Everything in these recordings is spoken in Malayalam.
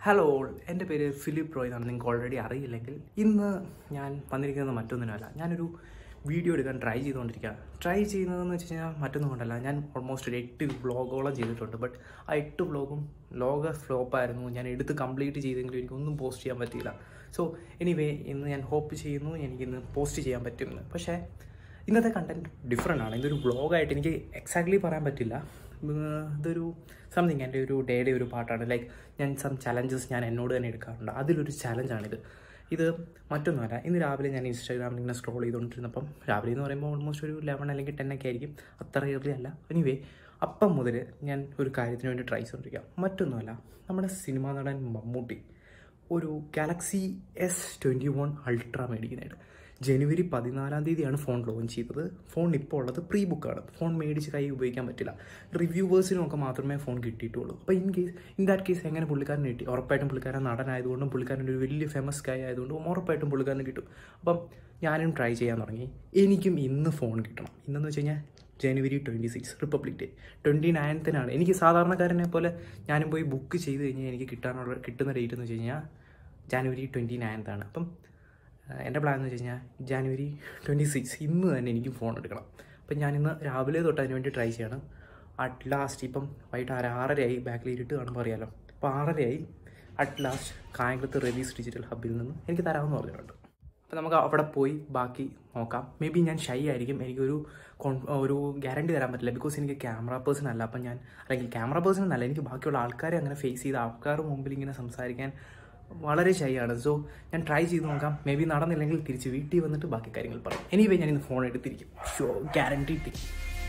ഹലോ എൻ്റെ പേര് ഫിലിപ്പ് റോയ് എന്നാണ് നിങ്ങൾക്ക് ഓൾറെഡി അറിയില്ലെങ്കിൽ ഇന്ന് ഞാൻ വന്നിരിക്കുന്നത് മറ്റൊന്നിനുമല്ല ഞാനൊരു വീഡിയോ എടുക്കാൻ ട്രൈ ചെയ്തുകൊണ്ടിരിക്കുകയാണ് ട്രൈ ചെയ്യുന്നതെന്ന് വെച്ച് കഴിഞ്ഞാൽ മറ്റൊന്നും കൊണ്ടല്ല ഞാൻ ഓൾമോസ്റ്റ് ഒരു എട്ട് വ്ളോഗോളം ചെയ്തിട്ടുണ്ട് ബട്ട് ആ എട്ട് വ്ളോഗും ലോക ഫ്ലോപ്പായിരുന്നു ഞാൻ എടുത്ത് കംപ്ലീറ്റ് ചെയ്തെങ്കിലും എനിക്കൊന്നും പോസ്റ്റ് ചെയ്യാൻ പറ്റിയില്ല സോ എനിവേ ഇന്ന് ഞാൻ ഹോപ്പ് ചെയ്യുന്നു എനിക്കിന്ന് പോസ്റ്റ് ചെയ്യാൻ പറ്റുമെന്ന് പക്ഷേ ഇന്നത്തെ കണ്ടന്റ് ഡിഫറെൻ്റ് ആണ് ഇതൊരു വ്ളോഗായിട്ട് എനിക്ക് എക്സാക്ട്ലി പറയാൻ പറ്റില്ല ഉം, ഇതൊരു സംതിങ് എൻ്റെ ഒരു ഡേയുടെ ഒരു പാട്ടാണ് ലൈക്ക് ഞാൻ സം ചലഞ്ചസ് ഞാൻ എന്നോട് തന്നെ എടുക്കാറുണ്ട് അതിലൊരു ചലഞ്ചാണിത് ഇത് മറ്റൊന്നുമല്ല ഇന്ന് രാവിലെ ഞാൻ ഇൻസ്റ്റാഗ്രാമിൽ ഇങ്ങനെ സ്ക്രോൾ ചെയ്തുകൊണ്ടിരുന്നപ്പം രാവിലെ എന്ന് പറയുമ്പോൾ ഓൾമോസ്റ്റ് ഒരു ലെവൻ അല്ലെങ്കിൽ ടെൻ ഒക്കെ ആയിരിക്കും അത്ര ഇയർലി അല്ല എനിവേ അപ്പം മുതൽ ഞാൻ ഒരു കാര്യത്തിന് വേണ്ടി ട്രൈ ചെയ്തുകൊണ്ടിരിക്കാം മറ്റൊന്നുമല്ല നമ്മുടെ സിനിമാ നടൻ മമ്മൂട്ടി ഒരു Galaxy S twenty one Ultra മേടിക്കുന്നതായിട്ട് ജനുവരി പതിനാലാം തീയതിയാണ് ഫോൺ ലോഞ്ച് ചെയ്തത് ഫോൺ ഇപ്പോൾ ഉള്ളത് പ്രീ ബുക്കാണ് ഫോൺ മേടിച്ച് കൈ ഉപയോഗിക്കാൻ പറ്റില്ല റിവ്യൂവേഴ്സിനൊക്കെ മാത്രമേ ഫോൺ കിട്ടിയിട്ടുള്ളൂ അപ്പോൾ in case in that case എങ്ങനെ പുള്ളിക്കാരന് കിട്ടി ഉറപ്പായിട്ടും പുള്ളിക്കാരൻ നടനായതുകൊണ്ടും പുള്ളിക്കാരൻ്റെ ഒരു വലിയ ഫേമസ് ഗായ ആയതുകൊണ്ടും ഉറപ്പായിട്ടും പുള്ളിക്കാരന് കിട്ടും അപ്പം ഞാനും ട്രൈ ചെയ്യാൻ തുടങ്ങി എനിക്കും ഇന്ന് ഫോൺ കിട്ടണം ഇന്നെന്ന് വെച്ച് കഴിഞ്ഞാൽ ജനുവരി twenty six Republic Day twenty നയൻത്തിനാണ് എനിക്ക് സാധാരണക്കാരനെ പോലെ ഞാനും പോയി ബുക്ക് ചെയ്ത് കഴിഞ്ഞാൽ എനിക്ക് കിട്ടാനുള്ള കിട്ടുന്ന ഡേറ്റ് എന്ന് വെച്ച് കഴിഞ്ഞാൽ ജാനുവരി ട്വൻറ്റി നയൻത്താണ് അപ്പം ആഹ് എൻ്റെ പ്ലാൻ എന്ന് വെച്ച് കഴിഞ്ഞാൽ ജാനുവരി ട്വൻറ്റി സിക്സ് ഇന്ന് തന്നെ എനിക്ക് ഫോൺ എടുക്കണം അപ്പം ഞാനിന്ന് രാവിലെ തൊട്ട് അതിന് വേണ്ടി ട്രൈ ചെയ്യണം അറ്റ് ലാസ്റ്റ് ഇപ്പം വൈകിട്ട് ആറ് ആറരയായി ബാക്കിൽ ഇരുട്ട് കാണുമ്പോൾ അറിയാലോ അപ്പോൾ ആറരയായി അറ്റ് ലാസ്റ്റ് കായംകുളത്ത് റെവീസ് ഡിജിറ്റൽ ഹബിൽ നിന്ന് എനിക്ക് തരാമെന്ന് പറഞ്ഞിട്ടുണ്ട് അപ്പോൾ നമുക്ക് അവിടെ പോയി ബാക്കി നോക്കാം മേ ബി ഞാൻ ഷൈ ആയിരിക്കും എനിക്കൊരു കോൺ ഒരു ഗ്യാരണ്ടി തരാൻ പറ്റില്ല ബിക്കോസ് എനിക്ക് ക്യാമറ പേഴ്സൺ അല്ല അപ്പം ഞാൻ അല്ലെങ്കിൽ ക്യാമറ പേഴ്സൺ എന്നല്ല എനിക്ക് ബാക്കിയുള്ള ആൾക്കാരെ അങ്ങനെ ഫേസ് ചെയ്ത് ആൾക്കാരുടെ മുമ്പിൽ ഇങ്ങനെ സംസാരിക്കാൻ വളരെ ഷൈ ആണ് സോ ഞാൻ ട്രൈ ചെയ്ത് നോക്കാം മേ ബി നടന്നില്ലെങ്കിൽ തിരിച്ച് വീട്ടിൽ വന്നിട്ട് ബാക്കി കാര്യങ്ങൾ പറയും എനിവേ ഞാൻ ഇന്ന് ഫോൺ എടുത്തിരിക്കും ഷോ ഗ്യാരണ്ടി ഇട്ടിരിക്കും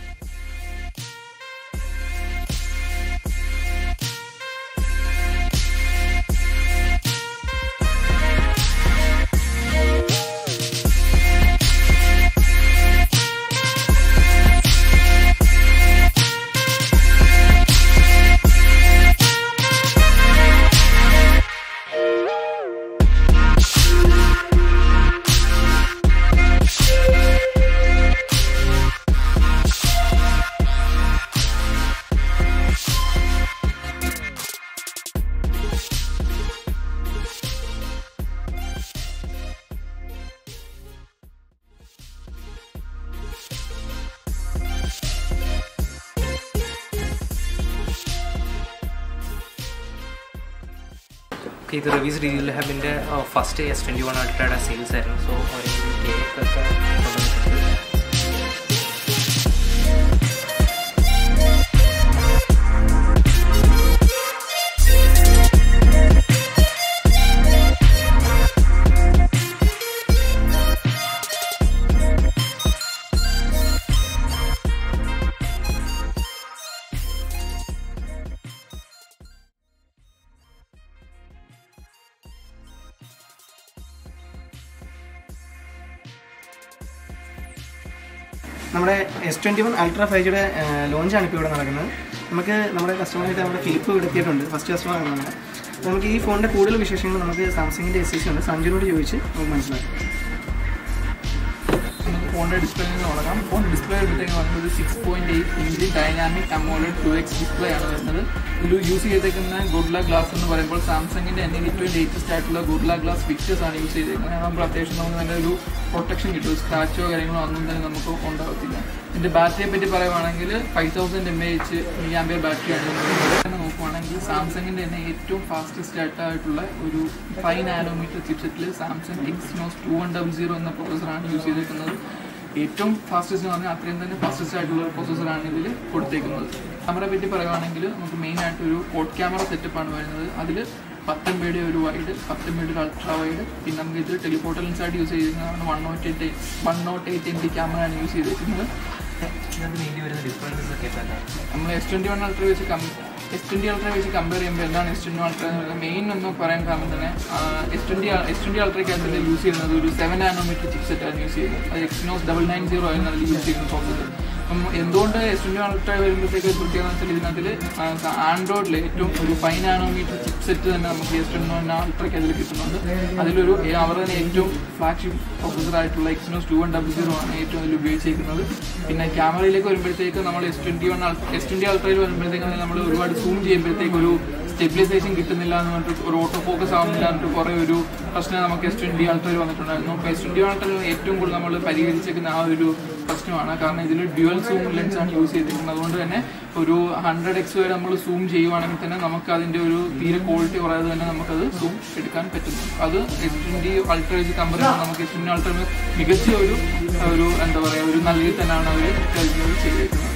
ഓക്കെ ഇത് റിവ്യൂസ് രീതിയിൽ ഹബിൻ്റെ ഫസ്റ്റ് എസ് ട്വൻറ്റി വൺ അൾട്രയുടെ സെയിൽസ് ആയിരുന്നു സോ അവർ കേക്ക് ഒക്കെ കൊണ്ടുവന്നിട്ടുണ്ട് നമ്മുടെ S twenty one Ultra five ജിയുടെ ലോഞ്ചാണ് ഇപ്പോൾ ഇവിടെ നടക്കുന്നത് നമുക്ക് നമ്മുടെ കസ്റ്റമറായിട്ട് നമ്മുടെ ഫിലിപ്പ് ഇവിടെ എത്തിയിട്ടുണ്ട് ഫസ്റ്റ് കസ്റ്റമറാണ് നമ്മുടെ അപ്പോൾ നമുക്ക് ഈ ഫോണിൻ്റെ കൂടുതൽ വിശേഷങ്ങൾ നമുക്ക് സാംസങ്ങിൻ്റെ എസ് സി ഉണ്ട് സഞ്ജുനോട് ചോദിച്ച് നമുക്ക് മനസ്സിലാക്കാം നമുക്ക് ഫോണിന്റെ ഡിസ്പ്ലേയിൽ നിന്ന് തുടങ്ങാം ഫോൺ ഡിസ്പ്ലേ വരുമ്പോഴത്തേക്ക് വരുന്നത് six point eight inch dynamic AMOLED two X display ആണ് വരുന്നത് ഇതിൽ യൂസ് ചെയ്തേക്കുന്ന ഗുഡ്ല ഗ്ലാസ് എന്ന് പറയുമ്പോൾ സാംസങ്ങിന്റെ തന്നെ ഏറ്റവും ലേറ്റസ്റ്റ് ആയിട്ടുള്ള ഗുഡ്ല ഗ്ലാസ് ഫിക്ചേഴ്സ് ആണ് യൂസ് ചെയ്തേക്കുന്നത് നമ്മൾ അത്യാവശ്യം നമുക്ക് നല്ലൊരു പ്രൊട്ടക്ഷൻ കിട്ടും സ്ക്രാച്ചോ കാര്യങ്ങളോ ഒന്നും തന്നെ നമുക്ക് ഉണ്ടാവത്തില്ല ഇതിന്റെ ബാറ്ററിയെ പറ്റി പറയുവാണെങ്കിൽ ഫൈവ് തൗസൻഡ് എം എച്ച് ഈ ആംബിയർ ബാറ്ററിയാണ് തന്നെ നോക്കുവാണെങ്കിൽ സാംസങ്ങിന്റെ തന്നെ ഏറ്റവും ഫാസ്റ്റസ്റ്റ് ആയിട്ടുള്ള ഒരു ഫൈവ് നാനോമീറ്റർ ചിപ്സെറ്റിൽ Samsung Exynos two one double zero എന്ന പ്രോസസ്സറാണ് യൂസ് ചെയ്തേക്കുന്നത് ഏറ്റവും ഫാസ്റ്റസ്റ്റ് എന്ന് പറഞ്ഞാൽ അത്രയും തന്നെ ഫാസ്റ്റസ്റ്റ് ആയിട്ടുള്ള ഒരു പ്രോസസ്സറാണ് ഇതിൽ കൊടുത്തേക്കുന്നത് ക്യാമറ പറ്റി പറയുവാണെങ്കിൽ നമുക്ക് മെയിൻ ആയിട്ട് ഒരു കോഡ് ക്യാമറ സെറ്റപ്പാണ് വരുന്നത് അതിൽ പത്തൊമ്പയുടെ ഒരു വൈഡ് പത്തൊമ്പയുടെ ഒരു അൾട്രാ വൈഡ് പിന്നെ നമുക്ക് ഇത് ടെലിഫോട്ടോ ലെൻസായിട്ട് യൂസ് ചെയ്തിരിക്കുന്നതാണ് one not eight one not eight M P ക്യാമറയാണ് യൂസ് ചെയ്തിരിക്കുന്നത് ഇതിനകത്ത് മെയിൻലി വരുന്ന ഡിഫറൻസസ് ഒക്കെ എന്താ നമ്മൾ എസ് ട്വൻറ്റി വൺ അൾട്ര വെച്ച് കം എസ് ട്വൻറ്റി അൾട്ര വെച്ച് കമ്പയർ ചെയ്യുമ്പോൾ എന്താണ് എസ് ട്വൻറ്റി അൾട്ര എന്ന് പറയുന്നത് മെയിൻ എന്ന് പറയാൻ കാരണം തന്നെ എസ് ട്വൻറ്റി എസ് ട്വൻറ്റി അൾട്രയ്ക്കകത്ത് യൂസ് ചെയ്യുന്നത് ഒരു സെവൻ നാനോമീറ്റർ ചിപ്സെറ്റ് ആണ് യൂസ് ചെയ്യുന്നത് അത് എക്സിനോസ് ഡബിൾ നയൻ സീറോ ആണ് അതിൽ യൂസ് ചെയ്യുന്ന പ്രോസസ്സർ അപ്പം എന്തുകൊണ്ട് എസ് ട്വൻറ്റി അൾട്ര വരുമ്പോഴത്തേക്ക് ഒരു പ്രത്യേകത വെച്ചാൽ ഇതിനകത്തിൽ ആൻഡ്രോയിഡിൽ ഏറ്റവും ഒരു ഫൈവ് നാനോമീറ്റർ ചിപ്സെറ്റ് തന്നെ നമുക്ക് എസ് ട്വൻറ്റി വൺ അൾട്രയ്ക്ക് അതിൽ കിട്ടുന്നുണ്ട് അതിലൊരു ഏ- അവർ തന്നെ ഏറ്റവും ഫ്ലാഗ്ഷിപ്പ് പ്രൊസസർ ആയിട്ടുള്ള Exynos two one double zero ആണ് ഏറ്റവും അതിൽ ഉപയോഗിച്ചിരിക്കുന്നത് പിന്നെ ക്യാമറയിലേക്ക് വരുമ്പോഴത്തേക്ക് നമ്മൾ S twenty one S twenty അൾട്രയിൽ വരുമ്പോഴത്തേക്ക് നമ്മൾ ഒരുപാട് സൂം ചെയ്യുമ്പോഴത്തേക്ക് ഒരു സ്റ്റെബിലൈസേഷൻ കിട്ടുന്നില്ല എന്ന് പറഞ്ഞിട്ട് ഒരു ഓട്ടോ ഫോക്കസ് ആവുന്നില്ല എന്നിട്ട് കുറേ ഒരു പ്രശ്നം നമുക്ക് എസ് ട്വന്റി ആൾട്ടർ വന്നിട്ടുണ്ടായിരുന്നു അപ്പോൾ എസ് ട്വന്റി ആൾട്ടർ ഏറ്റവും കൂടുതൽ നമ്മൾ പരിഹരിച്ചേക്കുന്ന ആ ഒരു പ്രശ്നമാണ് കാരണം ഇതിൽ ഡ്യുവൽ സൂം ലെൻസ് ആണ് യൂസ് ചെയ്തിരിക്കുന്നത് അതുകൊണ്ട് തന്നെ ഒരു ഹൺഡ്രഡ് എക്സ് വരെ നമ്മൾ സൂം ചെയ്യുവാണെങ്കിൽ തന്നെ നമുക്ക് അതിന്റെ ഒരു തീരെ ക്വാളിറ്റി കുറയാതെ തന്നെ നമുക്കത് സൂം എടുക്കാൻ പറ്റുന്നു അത് എസ് ട്വന്റി അൾട്ര വെച്ച് കമ്പയർ ചെയ്യുമ്പോൾ നമുക്ക് എസ് ട്വന്റി അൾട്ര മികച്ച ഒരു ഒരു എന്താ പറയുക ഒരു നല്ല രീതിയിൽ തന്നെയാണ് അവർ ചെയ്തിരിക്കുന്നത്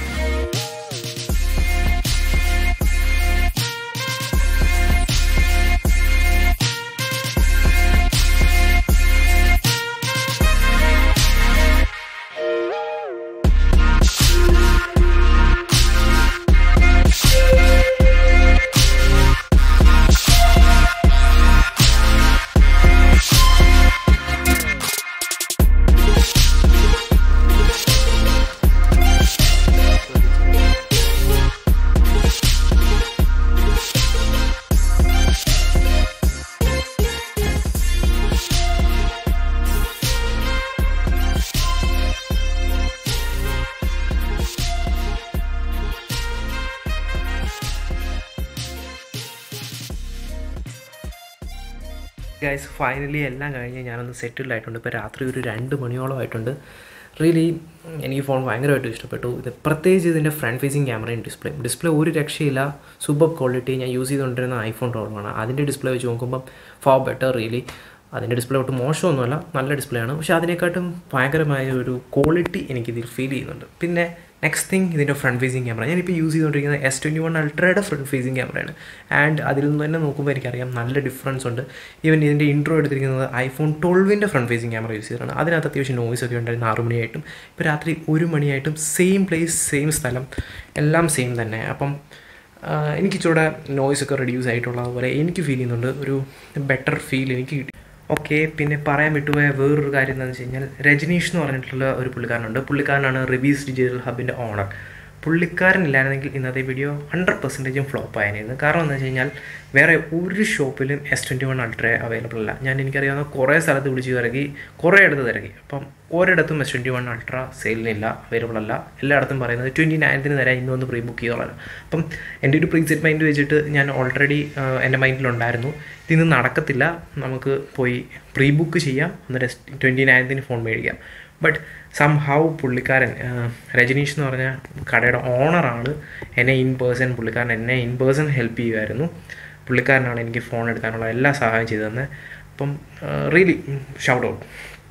ഗൈസ് ഫൈനലി എല്ലാം കഴിഞ്ഞ് ഞാനൊന്ന് സെറ്റിൽഡ് ആയിട്ടുണ്ട് ഇപ്പോൾ രാത്രി ഒരു രണ്ട് മണിയോളം ആയിട്ടുണ്ട് റിയലി എനിക്ക് ഫോൺ ഭയങ്കരമായിട്ട് ഇഷ്ടപ്പെട്ടു ഇത് പ്രത്യേകിച്ച് ഇതിൻ്റെ ഫ്രണ്ട് ഫേസിങ് ക്യാമറയും ഡിസ്പ്ലേ ഡിസ്പ്ലേ ഒരു രക്ഷയില്ല സൂപ്പർ ക്വാളിറ്റി ഞാൻ യൂസ് ചെയ്തുകൊണ്ടിരുന്ന ഐഫോൺ ടോളാണ് അതിൻ്റെ ഡിസ്പ്ലേ വെച്ച് നോക്കുമ്പം ഫാർ ബെറ്റർ റിയലി അതിൻ്റെ ഡിസ്പ്ലേ ഒട്ടും മോശമൊന്നുമല്ല നല്ല ഡിസ്പ്ലേ ആണ് പക്ഷേ അതിനെക്കാട്ടും ഭയങ്കരമായ ഒരു ക്വാളിറ്റി എനിക്കിതിൽ ഫീൽ ചെയ്യുന്നുണ്ട് പിന്നെ നെക്സ്റ്റ് തിങ് ഇതിൻ്റെ ഫ്രണ്ട് ഫേസിങ് ക്യാമറ ഞാനിപ്പോൾ യൂസ് ചെയ്തുകൊണ്ടിരിക്കുന്നത് എസ് ട്വൻറ്റി വൺ അൾട്രയുടെ ഫ്രണ്ട് ഫേസിങ് ക്യാമറയാണ് ആൻഡ് അതിൽ നിന്ന് തന്നെ നോക്കുമ്പോൾ എനിക്കറിയാം നല്ല ഡിഫറൻസ് ഉണ്ട് ഈവൻ ഇതിൻ്റെ ഇൻട്രോ എടുത്തിരിക്കുന്നത് ഐഫോൺ ട്വൽവിൻ്റെ ഫ്രണ്ട് ഫേസിങ് ക്യാമറ യൂസ് ചെയ്തിട്ടാണ് അതിനകത്ത് അത്യാവശ്യം നോയ്സ് ഒക്കെ ഉണ്ടായിരുന്നു ആറ് മണിയായിട്ടും ഇപ്പോൾ രാത്രി ഒരു മണിയായിട്ടും സെയിം പ്ലേസ് സെയിം സ്ഥലം എല്ലാം സെയിം തന്നെ അപ്പം ആഹ് എനിക്ക് ഇച്ചിരൂടെ നോയ്സ് ഒക്കെ റെഡ്യൂസ് ആയിട്ടുള്ളത് പോലെ എനിക്ക് ഫീൽ ചെയ്യുന്നുണ്ട് ഒരു ബെറ്റർ ഫീൽ എനിക്ക് കിട്ടി ഓക്കെ പിന്നെ പറയാൻ വിട്ടുപോയ വേറൊരു കാര്യം എന്താണെന്ന് വെച്ച് കഴിഞ്ഞാൽ രജനീഷ് എന്ന് പറഞ്ഞിട്ടുള്ള ഒരു പുള്ളിക്കാരനുണ്ട് പുള്ളിക്കാരനാണ് റിവീസ് ഡിജിറ്റൽ ഹബിൻ്റെ ഓണർ പുള്ളിക്കാരനില്ലായിരുന്നെങ്കിൽ ഇന്നത്തെ വീഡിയോ ഹൺഡ്രഡ് പെർസെൻറ്റേജും ഫ്ലോപ്പ് ആയിരുന്നു കാരണം എന്താ വെച്ച് കഴിഞ്ഞാൽ വേറെ ഒരു ഷോപ്പിലും S twenty one Ultra available അല്ല ഞാൻ എനിക്കറിയാവുന്ന കുറേ സ്ഥലത്ത് വിളിച്ച് തിരക്കി കുറേ ഇടത്ത് തിരക്കി അപ്പം ഒരിടത്തും എസ് ട്വൻറ്റി വൺ അൾട്ര സെയിലിനില്ല അവൈലബിൾ അല്ല എല്ലായിടത്തും പറയുന്നത് ട്വൻറ്റി നയൻത്തിന് തരാം ഇന്ന് വന്ന് പ്രീ ബുക്ക് ചെയ്തോളാം അപ്പം എൻ്റെ ഒരു പ്രീസെറ്റ് മൈൻഡ് വെച്ചിട്ട് ഞാൻ ഓൾറെഡി എൻ്റെ മൈൻഡിലുണ്ടായിരുന്നു ഇതിന്ന് നടക്കത്തില്ല നമുക്ക് പോയി പ്രീ ബുക്ക് ചെയ്യാം എന്നിട്ട് ട്വൻറ്റി നയൻത്തിന് ഫോൺ മേടിക്കാം ബട്ട് സം ഹൗ പുള്ളിക്കാരൻ ആ, രജനീഷ് എന്ന് പറഞ്ഞ കടയുടെ ഓണറാണ് എന്നെ ഇൻ പേഴ്സൺ പുള്ളിക്കാരൻ എന്നെ ഇൻ പേഴ്സൺ ഹെൽപ്പ് ചെയ്യുമായിരുന്നു പുള്ളിക്കാരനാണ് എനിക്ക് ഫോൺ എടുക്കാനുള്ള എല്ലാ സഹായം ചെയ്തു തന്നെ അപ്പം really shout out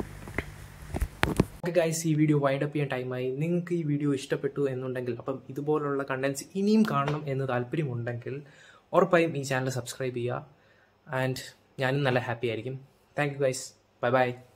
okay guys ഈ വീഡിയോ വൈൻഡ് അപ്പ് ചെയ്യാൻ ടൈമായി നിങ്ങൾക്ക് ഈ വീഡിയോ ഇഷ്ടപ്പെട്ടു എന്നുണ്ടെങ്കിൽ അപ്പം ഇതുപോലുള്ള കണ്ടൻസ് ഇനിയും കാണണം എന്ന് താല്പര്യമുണ്ടെങ്കിൽ ഉറപ്പായും ഈ ചാനൽ സബ്സ്ക്രൈബ് ചെയ്യുക ആൻഡ് ഞാനും നല്ല ഹാപ്പി ആയിരിക്കും thank you guys bye by